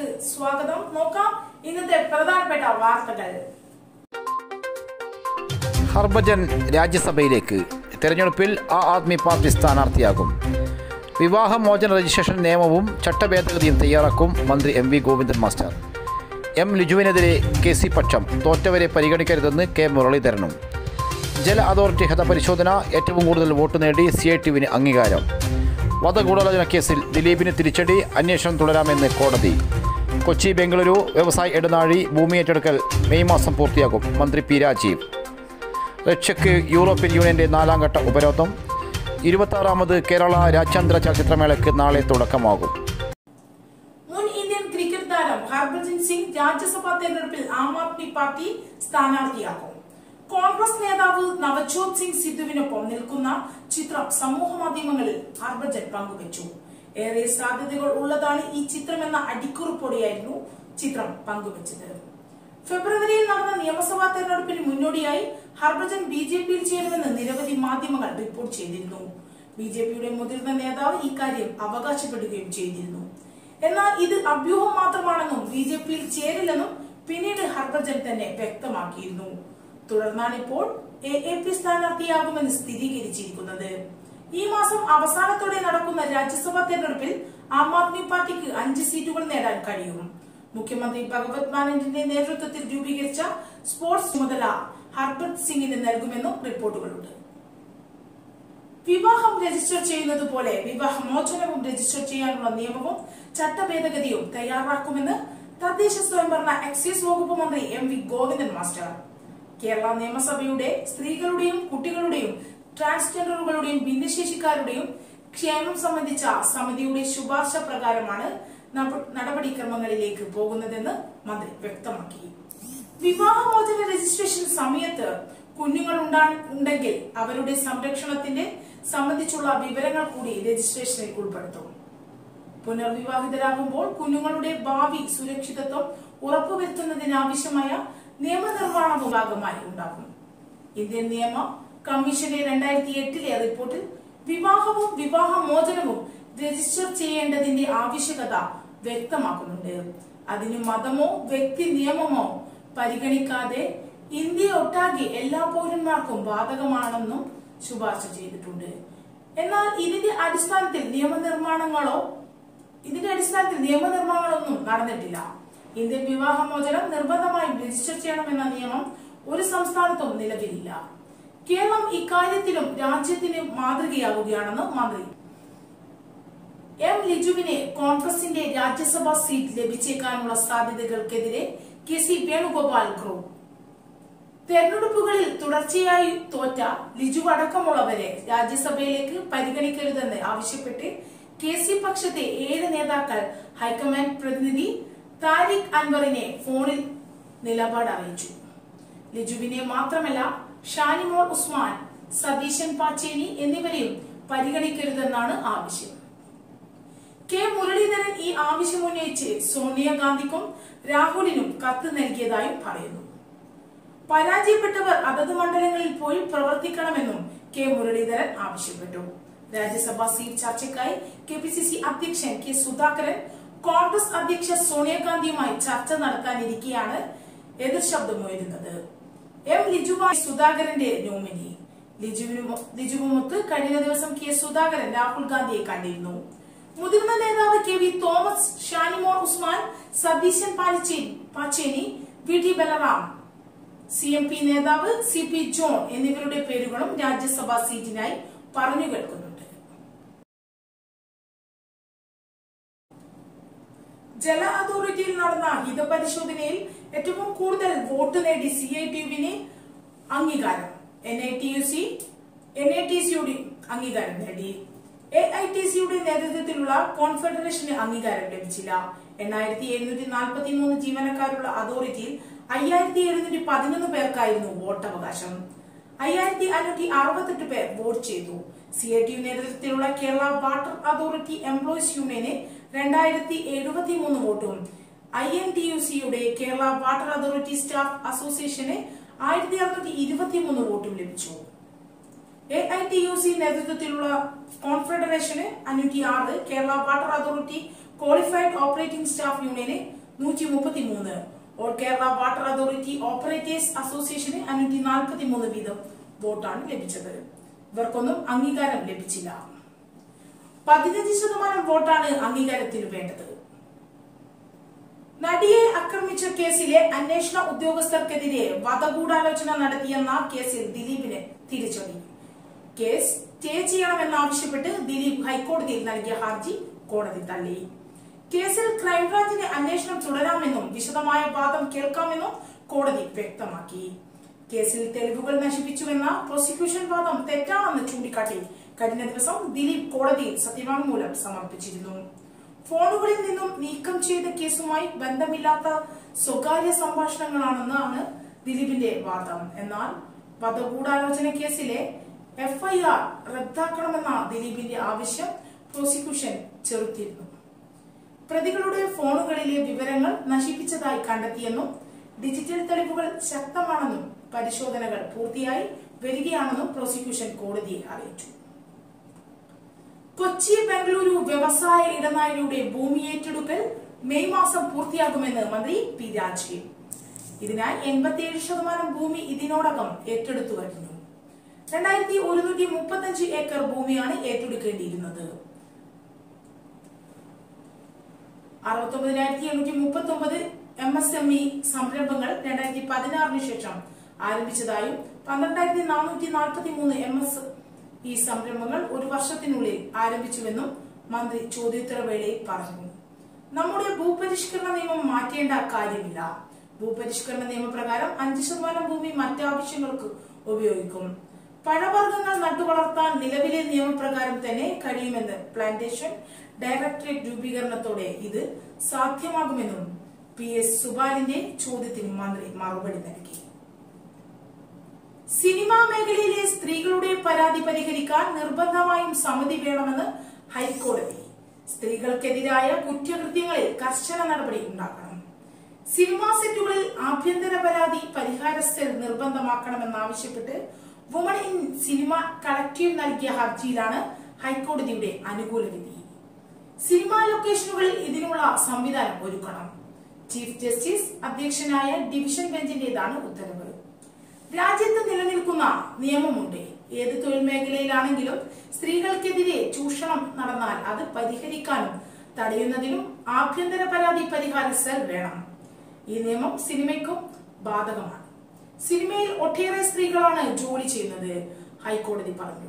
സ്വാഗതം നോക്കാം ഇന്നത്തെ പ്രധാനപ്പെട്ട വാർത്തകൾ ഹർഭജൻ രാജ്യസഭയിലേക്ക് തെരഞ്ഞെടുപ്പിൽ ആ ആദ്മി പാർട്ടി സ്ഥാനാർത്ഥിയാകും വിവാഹമോചന രജിസ്ട്രേഷൻ നിയമവും ചട്ടഭേദഗതിയും തയ്യാറാക്കും മന്ത്രി M V Govindan master M ലിജുവിനെതിരെ കെ സി പക്ഷം തോറ്റവരെ പരിഗണിക്കരുതെന്ന് കെ മുരളീധരനും ജല അതോറിറ്റി ഹതപരിശോധന ഏറ്റവും കൂടുതൽ വോട്ട് നേടി സി ഐ ടിവിന് അംഗീകാരം വധഗൂഢാലോചന കേസിൽ ദിലീപിന് തിരിച്ചടി അന്വേഷണം തുടരാമെന്ന് കോടതി കൊച്ചി ബംഗളൂരു വ്യവസായ ഇടനാഴി ഭൂമി ഏറ്റെടുക്കൽ മെയ് മാസം പൂർത്തിയാകും മന്ത്രി പി രാജീവ് റഷ്യക്ക് യൂറോപ്യൻ യൂണിയന്റെ നാലാം ഘട്ട ഉപരോധം ഇരുപത്താറാമത് കേരള രാജ്യാന്തര ചലച്ചിത്രമേളയ്ക്ക് നാളെ തുടക്കമാകും മുൻ ഇന്ത്യൻ ക്രിക്കറ്റ് താരം ഹർഭജൻ സിംഗ് രാജ്യസഭാ തെരഞ്ഞെടുപ്പിൽ ആം ആദ്മി പാർട്ടി സ്ഥാനാർത്ഥിയാകും കോൺഗ്രസ് നേതാവ് നവജോത് സിംഗ് സിദ്ധുവിനൊപ്പം നിൽക്കുന്ന ചിത്രം സമൂഹ മാധ്യമങ്ങളിൽ ഹർഭജൻ പങ്കുവച്ചു ഏറെ സാധ്യതകൾ ഉള്ളതാണ് ഈ ചിത്രമെന്ന അടിക്കുറിപ്പോടെയായിരുന്നു ചിത്രം പങ്കുവച്ചത് ഫെബ്രുവരിയിൽ നടന്ന നിയമസഭാ തെരഞ്ഞെടുപ്പിന് മുന്നോടിയായി ഹർഭജൻ ബി ജെ പിയിൽ ചേരുമെന്ന് നിരവധി മാധ്യമങ്ങൾ റിപ്പോർട്ട് ചെയ്തിരുന്നു ബി ജെ പിയുടെ മുതിർന്ന നേതാവ് ഇക്കാര്യം അവകാശപ്പെടുകയും ചെയ്തിരുന്നു എന്നാൽ ഇത് അഭ്യൂഹം മാത്രമാണെന്നും ബി ജെ പിയിൽ ചേരില്ലെന്നും പിന്നീട് ഹർഭജൻ തന്നെ വ്യക്തമാക്കിയിരുന്നു തുടർന്നാണ് ഇപ്പോൾ എ എ പി സ്ഥാനാർത്ഥിയാകുമെന്ന് സ്ഥിരീകരിച്ചിരിക്കുന്നത് ഈ മാസം അവസാനത്തോടെ നടക്കുന്ന രാജ്യസഭാ തെരഞ്ഞെടുപ്പിൽ ആം ആദ്മി പാർട്ടിക്ക് അഞ്ച് സീറ്റുകൾ നേടാൻ കഴിയും മുഖ്യമന്ത്രി ഭഗവത് മാനന്റിന്റെ നേതൃത്വത്തിൽ രൂപീകരിച്ച സ്പോർട്സ് ചുമതല ഹർഭത് സിംഗിന് നൽകുമെന്നും റിപ്പോർട്ടുകളുണ്ട് വിവാഹം രജിസ്റ്റർ ചെയ്യുന്നത് പോലെ വിവാഹമോചനവും രജിസ്റ്റർ ചെയ്യാനുള്ള നിയമവും ചട്ടഭേദഗതിയും തയ്യാറാക്കുമെന്ന് തദ്ദേശ സ്വയംഭരണ എക്സൈസ് വകുപ്പ് മന്ത്രി M V Govindan master Kerala നിയമസഭയുടെ സ്ത്രീകളുടെയും കുട്ടികളുടെയും ട്രാൻസ്ജെൻഡറുകളുടെയും ഭിന്നശേഷിക്കാരുടെയും ക്ഷേമം സംബന്ധിച്ച സമിതിയുടെ ശുപാർശ പ്രകാരമാണ് നട- നടപടിക്രമങ്ങളിലേക്ക് പോകുന്നതെന്ന് മന്ത്രി വ്യക്തമാക്കി വിവാഹമോചന രജിസ്ട്രേഷൻ സമയത്ത് കുഞ്ഞുങ്ങൾ ഉണ്ടാ- ഉണ്ടെങ്കിൽ അവരുടെ സംരക്ഷണത്തിന്റെ സംബന്ധിച്ചുള്ള വിവരങ്ങൾ കൂടി രജിസ്ട്രേഷനിൽ ഉൾപ്പെടുത്തും പുനർവിവാഹിതരാകുമ്പോൾ കുഞ്ഞുങ്ങളുടെ ഭാവി സുരക്ഷിതത്വം ഉറപ്പുവരുത്തുന്നതിനാവശ്യമായ നിയമനിർമ്മാണവും ഭാഗമായി ഉണ്ടാകും ഇന്ത്യൻ നിയമ കമ്മീഷന്റെ രണ്ടായിരത്തി എട്ടിലെ റിപ്പോർട്ടിൽ വിവാഹവും വിവാഹമോചനവും രജിസ്റ്റർ ചെയ്യേണ്ടതിന്റെ ആവശ്യകത വ്യക്തമാക്കുന്നുണ്ട് അതിന് മതമോ വ്യക്തി നിയമമോ പരിഗണിക്കാതെ ഇന്ത്യ ഒട്ടാകെ എല്ലാ പൗരന്മാർക്കും ബാധകമാണെന്നും ശുപാർശ ചെയ്തിട്ടുണ്ട് എന്നാൽ ഇതിന്റെ അടിസ്ഥാനത്തിൽ നിയമനിർമ്മാണങ്ങളോ ഇതിന്റെ അടിസ്ഥാനത്തിൽ നിയമനിർമ്മാണങ്ങളൊന്നും നടന്നിട്ടില്ല ഇന്ത്യൻ വിവാഹമോചനം നിർബന്ധമായും രജിസ്റ്റർ ചെയ്യണമെന്ന നിയമം ഒരു സംസ്ഥാനത്തും നിലവിലില്ല കേരളം ഇക്കാര്യത്തിലും രാജ്യത്തിന് മാതൃകയാവുകയാണെന്ന് മന്ത്രി എം ലിജുവിന് കോൺഗ്രസിന്റെ രാജ്യസഭാ സീറ്റ് ലഭിച്ചേക്കാനുള്ള സാധ്യതകൾക്കെതിരെ കെ സി വേണുഗോപാൽ ഗ്രൂപ്പ് തെരഞ്ഞെടുപ്പുകളിൽ തുടർച്ചയായി തോറ്റ ലിജു അടക്കമുള്ളവരെ രാജ്യസഭയിലേക്ക് പരിഗണിക്കരുതെന്ന് ആവശ്യപ്പെട്ട് കെ സി പക്ഷത്തെ ഏഴ് നേതാക്കൾ ഹൈക്കമാൻഡ് പ്രതിനിധി താരിഖ് അൻവറിനെ ഫോണിൽ നിലപാട് അറിയിച്ചു ലിജുവിനെ മാത്രമല്ല ഷാനിമോൾ ഉസ്മാൻ സതീശൻ പാച്ചേനി എന്നിവരെയും പരിഗണിക്കരുതെന്നാണ് ആവശ്യം കെ മുരളീധരൻ ഈ ആവശ്യം ഉന്നയിച്ച് സോണിയാഗാന്ധിക്കും രാഹുലിനും കത്ത് നൽകിയതായും പറയുന്നു പരാജയപ്പെട്ടവർ അതത് മണ്ഡലങ്ങളിൽ പോയി പ്രവർത്തിക്കണമെന്നും കെ മുരളീധരൻ ആവശ്യപ്പെട്ടു രാജ്യസഭാ സീറ്റ് ചർച്ചയ്ക്കായി കെ പി സി സി അധ്യക്ഷൻ കെ സുധാകരൻ കോൺഗ്രസ് അധ്യക്ഷ സോണിയാഗാന്ധിയുമായി ചർച്ച നടത്താനിരിക്കെയാണ് എതിർ ശബ്ദമുയരുന്നത് എം ലിജുവായി സുധാകരന്റെ നോമിനി ലിജുവിനു ലിജുവുമൊത്ത് കഴിഞ്ഞ ദിവസം കെ സുധാകരൻ രാഹുൽ ഗാന്ധിയെ കണ്ടിരുന്നു മുതിർന്ന നേതാവ് കെ വി തോമസ് ഷാനിമോൾ ഉസ്മാൻ സതീശൻ പാലിച്ചേരി Pacheni V T Balram C M P നേതാവ് സി പി ജോൺ എന്നിവരുടെ പേരുകളും രാജ്യസഭാ സീറ്റിനായി പറഞ്ഞു കേൾക്കുന്നുണ്ട് ജല അതോറിറ്റിയിൽ നടന്ന ഹിതപരിശോധനയിൽ ഏറ്റവും കൂടുതൽ വോട്ട് നേടി സി ഐ ടി യുവിന് അംഗീകാരം N I T U C N I T സിയുടെ അംഗീകാരം നേടി എ ഐ ടി സിയുടെ നേതൃത്വത്തിലുള്ള കോൺഫെഡറേഷന് അംഗീകാരം ലഭിച്ചില്ല എണ്ണായിരത്തി എഴുന്നൂറ്റി നാൽപ്പത്തി മൂന്ന് ജീവനക്കാരുള്ള അതോറിറ്റിയിൽ അയ്യായിരത്തി എഴുന്നൂറ്റി പതിനൊന്ന് പേർക്കായിരുന്നു വോട്ടവകാശം അയ്യായിരത്തി അഞ്ഞൂറ്റി അറുപത്തെട്ട് പേർ വോട്ട് ചെയ്തു സി ഐ ടി യു നേതൃത്വത്തിലുള്ള കേരള വാട്ടർ അതോറിറ്റി എംപ്ലോയീസ് യൂണിയന് രണ്ടായിരത്തി എഴുപത്തി മൂന്ന് വോട്ടും ഐ എൻ ടി യു സിയുടെ കേരള വാട്ടർ അതോറിറ്റി സ്റ്റാഫ് അസോസിയേഷന് ആയിരത്തി അറുന്നൂറ്റി ഇരുപത്തി മൂന്ന് വോട്ടും ലഭിച്ചു A I T U C നേതൃത്വത്തിലുള്ള കോൺഫെഡറേഷന് അഞ്ഞൂറ്റി ആറ് Kerala water authority qualified operating staff യൂണിയന് നൂറ്റി മുപ്പത്തി മൂന്ന് all Kerala water authority operators അസോസിയേഷന് അഞ്ഞൂറ്റി നാൽപ്പത്തി മൂന്ന് വീതം വോട്ടാണ് ലഭിച്ചത് ഇവർക്കൊന്നും അംഗീകാരം ലഭിച്ചില്ല പതിനഞ്ച് ശതമാനം വോട്ടാണ് അംഗീകാരത്തിന് വേണ്ടത് നടിയെ ആക്രമിച്ച കേസിലെ അന്വേഷണ ഉദ്യോഗസ്ഥർക്കെതിരെ വധഗൂഢാലോചന നടത്തിയെന്ന കേസിൽ ദിലീപിന് തിരിച്ചടി കേസ് സ്റ്റേ ചെയ്യണമെന്നാവശ്യപ്പെട്ട് ദിലീപ് ഹൈക്കോടതിയിൽ നൽകിയ ഹർജി കോടതി തള്ളി കേസിൽ ക്രൈംബ്രാഞ്ചിന് അന്വേഷണം തുടരാമെന്നും വിശദമായ വാദം കേൾക്കാമെന്നും കോടതി വ്യക്തമാക്കി കേസിൽ തെളിവുകൾ നശിപ്പിച്ചുവെന്ന പ്രോസിക്യൂഷൻ വാദം തെറ്റാണെന്ന് ചൂണ്ടിക്കാട്ടി കഴിഞ്ഞ ദിവസം ദിലീപ് കോടതിയിൽ സത്യവാങ്മൂലം സമർപ്പിച്ചിരുന്നു ഫോണുകളിൽ നിന്നും നീക്കം ചെയ്ത കേസുമായി ബന്ധമില്ലാത്ത സ്വകാര്യ സംഭാഷണങ്ങളാണെന്നാണ് ദിലീപിന്റെ വാദം എന്നാൽ വധഗൂഢാലോചന കേസിലെ എഫ്ഐആർ റദ്ദാക്കണമെന്ന ദിലീപിന്റെ ആവശ്യം പ്രോസിക്യൂഷൻ ചെറുത്തിരുന്നു പ്രതികളുടെ ഫോണുകളിലെ വിവരങ്ങൾ നശിപ്പിച്ചതായി കണ്ടെത്തിയെന്നും ഡിജിറ്റൽ തെളിവുകൾ ശക്തമാണെന്നും പരിശോധനകൾ പൂർത്തിയായി വരികയാണെന്നും പ്രോസിക്യൂഷൻ കോടതിയെ അറിയിച്ചു കൊച്ചി ബംഗളൂരു വ്യവസായ ഇടനാഴിയുടെ ഭൂമി ഏറ്റെടുക്കൽ മെയ് മാസം പൂർത്തിയാകുമെന്ന് മന്ത്രി പി രാജീവ് ഇതിനായി എൺപത്തിയേഴ് ശതമാനം ഭൂമി ഇതിനോടകം ഏറ്റെടുത്തു കഴിഞ്ഞു രണ്ടായിരത്തി ഒരുന്നൂറ്റി മുപ്പത്തഞ്ച് ഏക്കർ ഭൂമിയാണ് ഏറ്റെടുക്കേണ്ടിയിരുന്നത് അറുപത്തൊമ്പതിനായിരത്തി എണ്ണൂറ്റി മുപ്പത്തി ഒമ്പത് എം എസ് എം ഇ സംരംഭങ്ങൾ രണ്ടായിരത്തി പതിനാറിന് ശേഷം ആരംഭിച്ചതായും പന്ത്രണ്ടായിരത്തി നാനൂറ്റി നാൽപ്പത്തി മൂന്ന് എം എസ് ഈ സംരംഭങ്ങൾ ഒരു വർഷത്തിനുള്ളിൽ ആരംഭിച്ചുവെന്നും മന്ത്രി ചോദ്യോത്തരവേളയിൽ പറഞ്ഞു നമ്മുടെ ഭൂപരിഷ്കരണ നിയമം മാറ്റേണ്ട കാര്യമില്ല ഭൂപരിഷ്കരണ നിയമപ്രകാരം അഞ്ച് ശതമാനം ഭൂമി മറ്റാവശ്യങ്ങൾക്ക് ഉപയോഗിക്കും പഴവർഗ്ഗങ്ങൾ നട്ടുവളർത്താൻ നിലവിലെ നിയമപ്രകാരം തന്നെ കഴിയുമെന്ന് പ്ലാന്റേഷൻ ഡയറക്ടറേറ്റ് രൂപീകരണത്തോടെ ഇത് സാധ്യമാകുമെന്നും പി എസ് സുബാലിന്റെ ചോദ്യത്തിന് മന്ത്രി മറുപടി നൽകി സിനിമാ മേഖലയിലെ സ്ത്രീകളുടെ പരാതി പരിഹരിക്കാൻ നിർബന്ധമായും സമിതി വേണമെന്ന് ഹൈക്കോടതി സ്ത്രീകൾക്കെതിരായ കുറ്റകൃത്യങ്ങളിൽ കർശന നടപടി ഉണ്ടാക്കണം സിനിമാ സെറ്റുകളിൽ ആഭ്യന്തര പരാതി പരിഹാര സെൽ നിർബന്ധമാക്കണമെന്നാവശ്യപ്പെട്ട് വുമൺ ഇൻ സിനിമ കളക്ടീവ് നൽകിയ ഹർജിയിലാണ് ഹൈക്കോടതിയുടെ അനുകൂല വിധി സിനിമാ ലൊക്കേഷനുകളിൽ ഇതിനുള്ള സംവിധാനം ഒരുക്കണം ചീഫ് ജസ്റ്റിസ് അധ്യക്ഷനായ ഡിവിഷൻ ബെഞ്ചിന്റേതാണ് ഉത്തരവ് രാജ്യത്ത് നിലനിൽക്കുന്ന നിയമമുണ്ട് ഏത് തൊഴിൽ മേഖലയിലാണെങ്കിലും സ്ത്രീകൾക്കെതിരെ ചൂഷണം നടന്നാൽ അത് പരിഹരിക്കാനും തടയുന്നതിനും ആഭ്യന്തര പരാതി പരിഹാര സെൽ വേണം ഈ നിയമം സിനിമയ്ക്കും ബാധകമാണ് സിനിമയിൽ ഒട്ടേറെ സ്ത്രീകളാണ് ജോലി ചെയ്യുന്നത് ഹൈക്കോടതി പറഞ്ഞു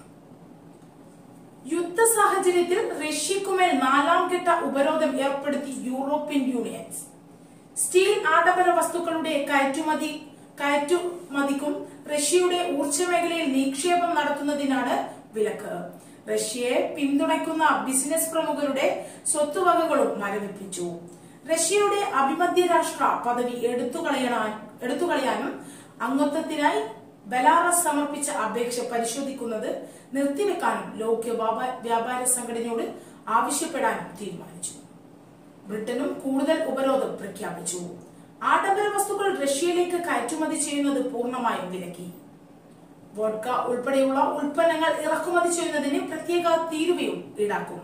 യുദ്ധ സാഹചര്യത്തിൽ റഷ്യക്കുമേൽ നാലാം ഘട്ട ഉപരോധം ഏർപ്പെടുത്തി യൂറോപ്യൻ യൂണിയൻ സ്റ്റീൽ ആഡംബര വസ്തുക്കളുടെ കയറ്റുമതി കയറ്റുമതിക്കും റഷ്യയുടെ ഊർജ്ജ മേഖലയിൽ നിക്ഷേപം നടത്തുന്നതിനാണ് വിലക്ക് റഷ്യയെ പിന്തുണയ്ക്കുന്ന ബിസിനസ് പ്രമുഖരുടെ സ്വത്തുവകകളും മരവിപ്പിച്ചു റഷ്യയുടെ അഭിമധ്യ രാഷ്ട്ര പദവി എടുത്തുകളയാൻ എടുത്തുകളയാനും അംഗത്വത്തിനായി ബലാറസ് സമർപ്പിച്ച അപേക്ഷ പരിശോധിക്കുന്നത് നിർത്തിവെക്കാനും ലോക വ്യാപാ- വ്യാപാര സംഘടനയോട് ആവശ്യപ്പെടാനും തീരുമാനിച്ചു ബ്രിട്ടനും കൂടുതൽ ഉപരോധം പ്രഖ്യാപിച്ചു ആഡംബര വസ്തുക്കൾ റഷ്യയിലേക്ക് കയറ്റുമതി ചെയ്യുന്നത് പൂർണ്ണമായും വിലക്കി വോഡ്ക ഉൾപ്പെടെയുള്ള ഉൽപ്പന്നങ്ങൾ ഇറക്കുമതി ചെയ്യുന്നതിന് പ്രത്യേക തീരുവയും ഈടാക്കും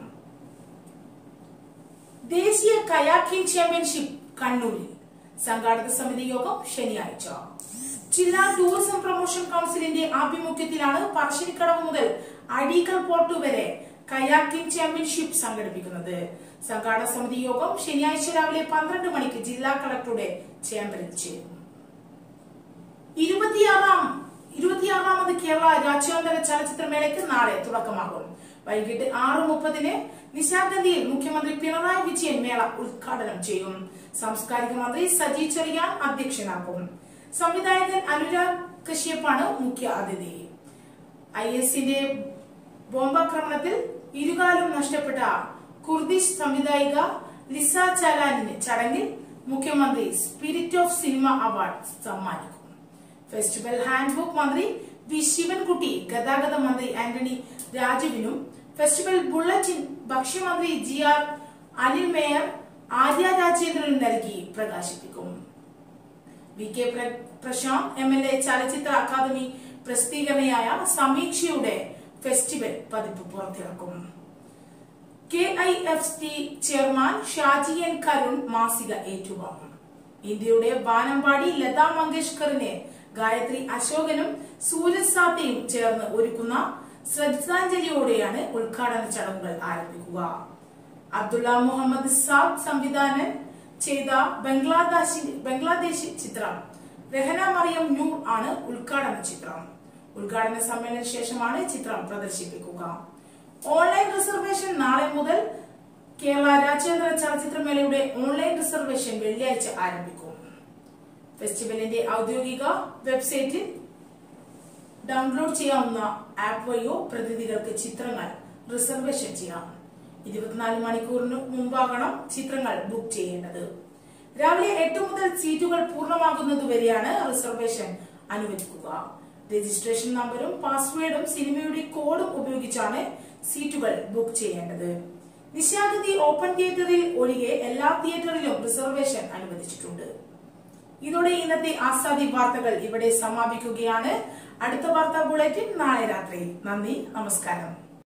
ദേശീയ കയാക്കിംഗ് ചാമ്പ്യൻഷിപ്പ് കണ്ണൂരിൽ സംഘാടക സമിതി യോഗം ശനിയാഴ്ച ജില്ലാ ടൂറിസം പ്രൊമോഷൻ കൗൺസിലിന്റെ ആഭിമുഖ്യത്തിലാണ് പറശ്ശിനിക്കടവ് മുതൽ അടീക്കൽ പോർട്ട് വരെ കയാക്കിംഗ് ചാമ്പ്യൻഷിപ്പ് സംഘടിപ്പിക്കുന്നത് സംഘാടക സമിതി യോഗം ശനിയാഴ്ച രാവിലെ പന്ത്രണ്ട് മണിക്ക് ജില്ലാ കളക്ടറുടെ ചേംബറിൽ ചേരും ഇരുപത്തിയാറാം ഇരുപത്തിയാറാമത് കേരള രാജ്യാന്തര ചലച്ചിത്രമേളയ്ക്ക് നാളെ തുടക്കമാകും വൈകിട്ട് ആറ് മുപ്പതിന് നിശാഗന്ധിയിൽ മുഖ്യമന്ത്രി പിണറായി വിജയൻ മേള ഉദ്ഘാടനം ചെയ്യും സാംസ്കാരിക മന്ത്രി സജി ചെറിയാൻ അധ്യക്ഷനാകും സംവിധായകൻ അനുരാഗ് കശ്യപ്പാണ് മുഖ്യ അതിഥി ഐ എസിന്റെ ബോംബാക്രമണത്തിൽ ഇരുകാലും നഷ്ടപ്പെട്ട കുർദിഷ് സംവിധായിക ലിസ ചാലാനിന് ചടങ്ങിൽ മുഖ്യമന്ത്രി സ്പിരിറ്റ് ഓഫ് സിനിമ അവാർഡ് സമ്മാനിക്കും ഫെസ്റ്റിവൽ ഹാൻഡ്ബുക്ക് മന്ത്രി വി ശിവൻകുട്ടി ഗതാഗത മന്ത്രി ആന്റണി രാജുവിനും ഫെസ്റ്റിവൽ ബുള്ളറ്റിൻ ഭക്ഷ്യമന്ത്രി G R Anil mayor Arya രാജേന്ദ്രനും നൽകി പ്രകാശിപ്പിക്കും വി കെ പ്ര- പ്രശാന്ത് എം എൽ എ ചലച്ചിത്ര അക്കാദമി പ്രസിദ്ധീകരണയായ സമീക്ഷയുടെ ഫെസ്റ്റിവൽ പതിപ്പ് പുറത്തിറക്കും K I F T chairman Shaji N Karun മാസിക ഏറ്റുവാങ്ങും ഇന്ത്യയുടെ വാനമ്പാടി ലതാ മങ്കേഷ്കറിനെ ഗായത്രി അശോകനും സൂരജ് സാത്തയും ചേർന്ന് ഒരുക്കുന്ന ശ്രദ്ധാഞ്ജലിയോടെയാണ് ഉദ്ഘാടന ചടങ്ങുകൾ ആരംഭിക്കുക അബ്ദുള്ള മുഹമ്മദ് സാബ് സംവിധാനം ചെയ്ത ബംഗ്ലാദേശി ബംഗ്ലാദേശി ചിത്രം രഹന മറിയം നൂർ ആണ് ഉദ്ഘാടന ചിത്രം ഉദ്ഘാടന സമ്മേളന ശേഷമാണ് ചിത്രം പ്രദർശിപ്പിക്കുക ഓൺലൈൻ റിസർവേഷൻ നാളെ മുതൽ കേരള രാജ്യാന്തര ചലച്ചിത്രമേളയുടെ ഓൺലൈൻ റിസർവേഷൻ വെള്ളിയാഴ്ച ആരംഭിക്കും ഫെസ്റ്റിവലിന്റെ ഔദ്യോഗിക വെബ്സൈറ്റിൽ ഡൗൺലോഡ് ചെയ്യാവുന്ന ആപ്പ് വഴിയോ പ്രതിനിധികൾക്ക് ചിത്രങ്ങൾ റിസർവേഷൻ ചെയ്യാം ഇരുപത്തിനാല് മണിക്കൂറിന് മുമ്പാകണം ചിത്രങ്ങൾ ബുക്ക് ചെയ്യേണ്ടത് രാവിലെ എട്ട് മുതൽ സീറ്റുകൾ പൂർണ്ണമാകുന്നതുവരെയാണ് റിസർവേഷൻ അനുവദിക്കുക രജിസ്ട്രേഷൻ നമ്പറും പാസ്വേഡും സിനിമയുടെ കോഡും ഉപയോഗിച്ചാണ് സീറ്റുകൾ ബുക്ക് ചെയ്യേണ്ടത് നിശാഗന്ധി ഓപ്പൺ തിയേറ്ററിൽ ഒഴികെ എല്ലാ തിയേറ്ററിലും റിസർവേഷൻ അനുവദിച്ചിട്ടുണ്ട് ഇതോടെ ഇന്നത്തെ ആസാദി വാർത്തകൾ ഇവിടെ സമാപിക്കുകയാണ് അടുത്ത വാർത്താ ബുള്ളറ്റിൻ നാളെ രാത്രി നന്ദി നമസ്കാരം